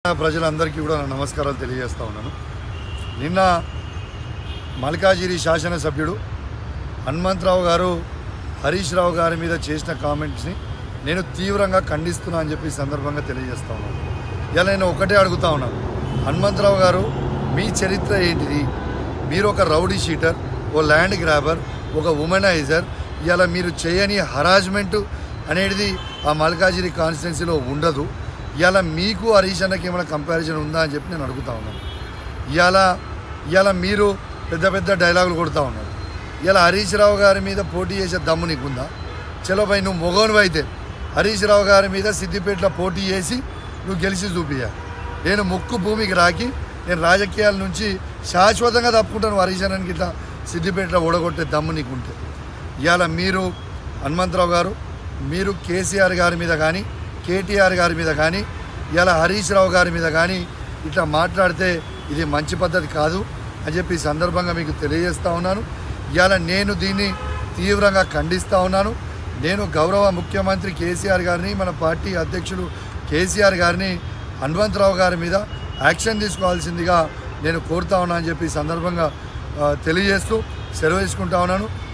ప్రజలందరికీ కూడా నా నమస్కారాలు తెలియజేస్తా ఉన్నాను నిన్న మల్కాజిరి శాసనసభ్యుడు హనుమంతరావు గారు హరీష్ రావు గారి మీద చేసిన కామెంట్స్ని నేను తీవ్రంగా ఖండిస్తున్నా అని చెప్పి ఈ సందర్భంగా తెలియజేస్తా ఉన్నాను ఇలా నేను ఒకటే అడుగుతా ఉన్నాను హనుమంతరావు గారు మీ చరిత్ర ఏంటిది మీరు ఒక రౌడీ షీటర్ ఓ ల్యాండ్ గ్రాబర్ ఒక ఉమెనైజర్ ఇలా మీరు చేయని హరాజ్మెంట్ అనేది ఆ మల్కాజిరి కాన్స్టిట్యున్సీలో ఉండదు ఇవాళ మీకు హరీష్ అన్నకి ఏమైనా కంపారిజన్ ఉందా అని చెప్పి నేను అడుగుతా ఉన్నాను ఇవాళ ఇవాళ మీరు పెద్ద పెద్ద డైలాగులు కొడుతూ ఉన్నారు ఇలా హరీష్ రావు గారి మీద పోటీ చేసే దమ్ము నీకుందా చలో భయ్ నువ్వు మొగోనువు అయితే హరీష్ రావు గారి మీద సిద్దిపేటలో పోటీ చేసి నువ్వు గెలిచి చూపియా నేను ముక్కు భూమికి రాకి నేను రాజకీయాల నుంచి శాశ్వతంగా తప్పుకుంటాను హరీష్ అన్నకి ఇట్లా సిద్దిపేటలో ఓడగొట్టే దమ్ము నీకుంటే ఇవాళ మీరు హనుమంతరావు గారు మీరు కేసీఆర్ గారి మీద కానీ కేటీఆర్ గారి మీద కానీ ఇలా హరీష్ రావు గారి మీద కానీ ఇట్లా మాట్లాడితే ఇది మంచి పద్ధతి కాదు అని చెప్పి ఈ సందర్భంగా మీకు తెలియజేస్తా ఉన్నాను ఇవాళ నేను దీన్ని తీవ్రంగా ఖండిస్తూ ఉన్నాను నేను గౌరవ ముఖ్యమంత్రి కేసీఆర్ గారిని మన పార్టీ అధ్యక్షుడు కేసీఆర్ గారిని హనుమంతరావు గారి మీద యాక్షన్ తీసుకోవాల్సిందిగా నేను కోరుతా ఉన్నా అని చెప్పి ఈ సందర్భంగా ఆ, తెలియజేస్తూ సెలవు తీసుకుంటా ఉన్నాను